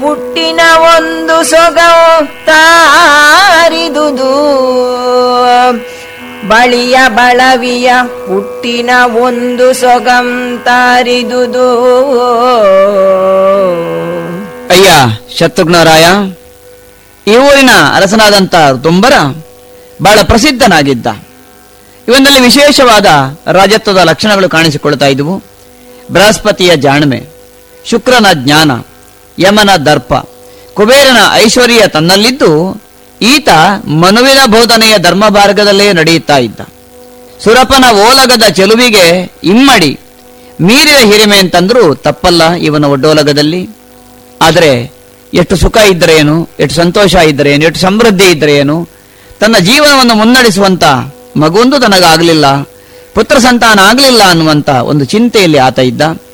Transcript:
ಹುಟ್ಟಿನ ಒಂದು ಸೊಗ ತಾರಿದುದು ಬಳಿಯ ಬಳವಿಯ ಹುಟ್ಟಿನ ಒಂದು ಸೊಗಂ ತಾರಿದುದು ಅಯ್ಯ ಶತ್ರುಘ್ನರಾಯ ಈ ಊರಿನ ಅರಸನಾದಂತ ದುಂಬರ ಬಹಳ ಪ್ರಸಿದ್ಧನಾಗಿದ್ದ ಇವನಲ್ಲಿ ವಿಶೇಷವಾದ ರಾಜತ್ವದ ಲಕ್ಷಣಗಳು ಕಾಣಿಸಿಕೊಳ್ತಾ ಇದ್ವು ಬೃಹಸ್ಪತಿಯ ಜಾಣ್ಮೆ ಶುಕ್ರನ ಜ್ಞಾನ ಯಮನ ದರ್ಪ ಕುಬೇರನ ಐಶ್ವರ್ಯ ತನ್ನಲ್ಲಿದ್ದು ಈತ ಮನುವಿನ ಬೋಧನೆಯ ಧರ್ಮ ಮಾರ್ಗದಲ್ಲೇ ನಡೆಯುತ್ತಾ ಇದ್ದ ಸುರಪನ ಓಲಗದ ಚೆಲುವಿಗೆ ಇಮ್ಮಡಿ ಮೀರಿದ ಹಿರಿಮೆ ಅಂತಂದ್ರೂ ತಪ್ಪಲ್ಲ ಇವನ ಒಡ್ಡೋಲಗದಲ್ಲಿ ಆದರೆ ಎಷ್ಟು ಸುಖ ಇದ್ದರೆ ಏನು ಎಷ್ಟು ಸಂತೋಷ ಇದ್ದರೆ ಏನು ಎಷ್ಟು ಸಮೃದ್ಧಿ ಇದ್ದರೆ ಏನು ತನ್ನ ಜೀವನವನ್ನು ಮುನ್ನಡೆಸುವಂತ ಮಗುವೊಂದು ತನಗಾಗಲಿಲ್ಲ ಪುತ್ರ ಸಂತಾನ ಆಗಲಿಲ್ಲ ಅನ್ನುವಂತ ಒಂದು ಚಿಂತೆಯಲ್ಲಿ ಆತ ಇದ್ದ